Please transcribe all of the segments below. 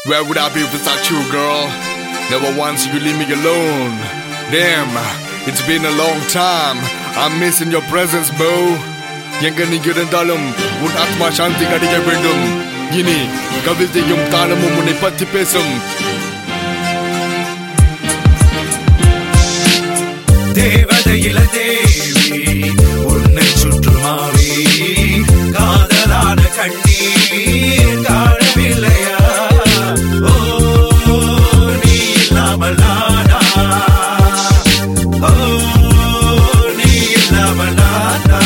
Where would I be without you, girl? Never once you leave me alone. Damn, it's been a long time. I'm missing your presence, bro. எங்க நீ இருந்தாலும் உன் ஆத்மா சாந்தி கிடைக்க வேண்டும் இனி கவிதையும் தாளமும் உன்னை பற்றி பேசும் தேவதையில தேவி உன்னை சுற்றுமாவே காதலான கண்ணீர் காணவில்லையா ஓ நீ இல்லாமல் நானா ஓ நீ இல்லாமல் நானா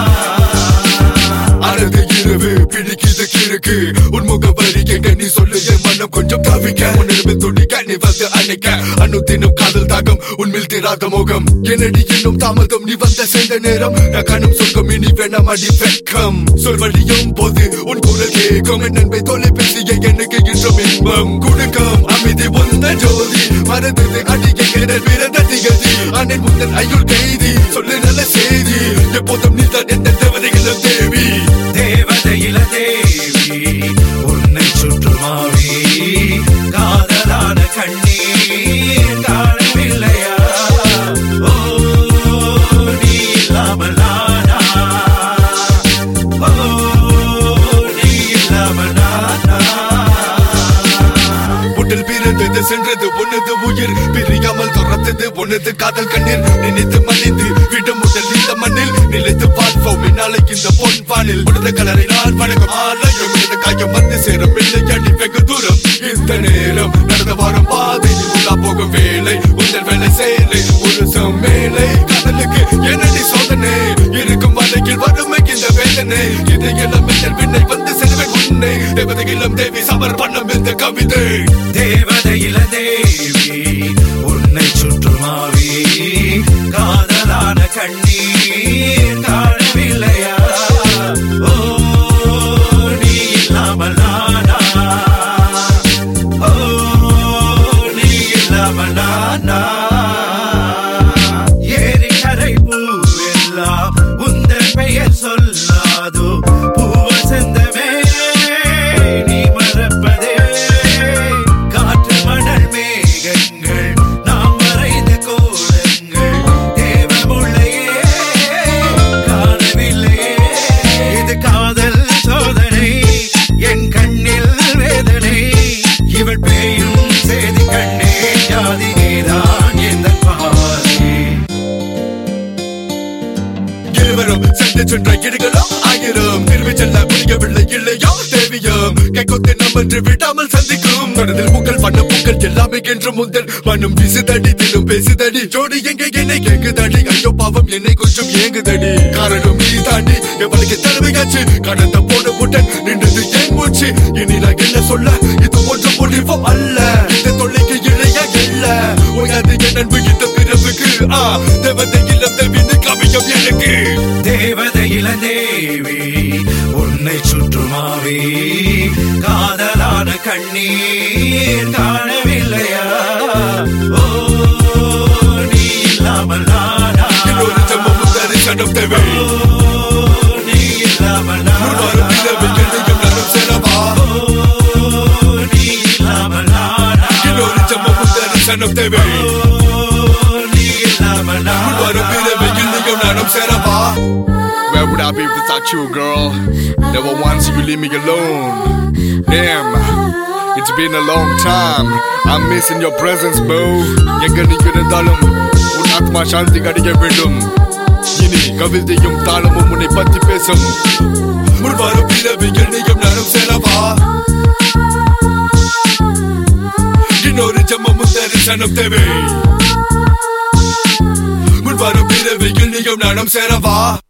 அழகு இரவு பிடிக்குது கிழக்கு உன் முகவரி எங்க நீ சொல்லு என் மனம் கொஞ்சம் தவிக்க உன்னிடமே துடிக்க நீ வந்து அணைக்க அனுதினம் காதல் தாகம் உன்மில் தீராத முகம் என்னடி இன்னும் தாமதம் நீ வந்த சேர்ந்த நேரம் நான் கணும் சொர்க்கம் இனி வேணாம் அடி வெட்கம் சொல்வழியும் போது உன் குரல் கேட்கும் என் நண்பை தொலைபேசியை எனக்கு இன்றும் இன்பம் கொடுக்கும் அமைதி உந்த ஜோதி மறந்தது அடிக்க கிணல் பிறந்த திகதி அண்ணன் முந்தன் ஐயுள் கைதி சொல்லு நல்ல செய்தி எப்போதும் நீ தான் எந்த தேவதைகளும் தேவி தேவதையில தேவி உன்னை சுற்றுமாவே காதலான கண்ணீர் காணவில்லையா ஓ நீ இல்லாமல் நானா ஓ நீ இல்லாமல் நானா உடல் பிறந்தது சென்றது உனது உயிர் பிரியாமல் துரத்தது உனது காதல் கண்ணீர் நினைத்து மன்னித்து விடும் முதல் இந்த மண்ணில் நிலைத்து பார்ப்போம் நாளைக்கு இந்த பொன் வானில் உனது கலரை நான் வணக்கம் ஆலயம் இந்த காயம் வந்து சேரும் இல்லை அடி வெகு தூரம் இந்த நேரம் நடந்த வாரம் பாதை உள்ளா போகும் வேலை உங்கள் வேலை சேலை ஒரு மேலை கடலுக்கு என்னடி சோதனை இருக்கும் வலையில் வறுமைக்கு இந்த வேதனை இதையெல்லாம் மின்னல் விண்ணை வந்து செல்வேன் உன்னை தேவதையிலும் தேவி சமர்ப்பணம் இந்த கவிதை தேவதையில தேவி உன்னை சுற்றுமாவே காதலான கண்ணீர் காணவில்லையா ஓ நீ இல்லாமல் நானா ஓ நீ இல்லாமல் நானா ஏரி கரை பூவெல்லாம் உந்தன் பெயர் சொல்லாதோ பூவசந்தமே நீ மறப்பதே காற்று மணல் மேகங்கள் நாம் வரைந்த கோலங்கள் தேவமுள்ளையே காணவில்லையே இது காதல் சோதனை என் கண்ணில் வேதனை இவள் பேயும் சேதி கண்ணே ஜாதி நீதான் எந்த பாதி இருவரும் சென்று சென்ற இடுகளும் ஆயிரம் திரும்பி செல்ல முடியவில்லை இல்லையோ தேவியம் கைகொத்து நாம் என்று விடாமல் சந்திக்கும் தொடரில் பூக்கள் வண்ண பூக்கள் எல்லாமே என்று முதல் மனம் வீசுதடி தினம் பேசுதடி ஜோடி எங்க என்னை கேக்குதடி ஐயோ பாவம் என்னை கொஞ்சம் ஏங்குதடி காரணம் நீ தாண்டி எவளுக்கு தலைமையாச்சு கடந்த போன முட்டன் நின்றது என் மூச்சு இனி நான் என்ன சொல்ல இது ஒன்று முடிவு அல்ல இந்த தொல்லைக்கு இழைய இல்ல உயர்ந்து என் அன்பு இந்த பிறப்புக்கு ஆ தேவதை இல்லம் தேவின்னு கவியம் எனக்கு தேவதையில தேவி உன்னை சுற்றுமாவே காதலான கண்ணீர் காணவில்லையா ஓ நீ இல்லாமல் நானா இன்னொரு ஜென்மமும் தரிசனம் தேவை ஓ நீ இல்லாமல் முன்னொரு நானா பிறவிகள் நீயும் நானும் சேரவா ஓ நீ இல்லாமல் நானா இன்னொரு ஜென்மமும் தரிசனம் தேவை ஓ நீ இல்லாமல் முன்னொரு நானா பிறவிகள் நீயும் நானும் சேரவா Where would I be without you, girl? Never once you leave me alone. Damn, it's been a long time. I'm missing your presence, bro. எங்க நீ இருந்தாலும் உன் ஆத்மா சாந்தி கிடைக்க வேண்டும் இனி கவிதையும் தாளமும் உன்னை பற்றி பேசும் முன்வரும் பிறவிகள் நீயும் நானும் சேரவா இன்னொரு ஜென்மமும் தரிசனம் தேவை முன்வரும் பிறவிகள் நீயும் நானும் சேரவா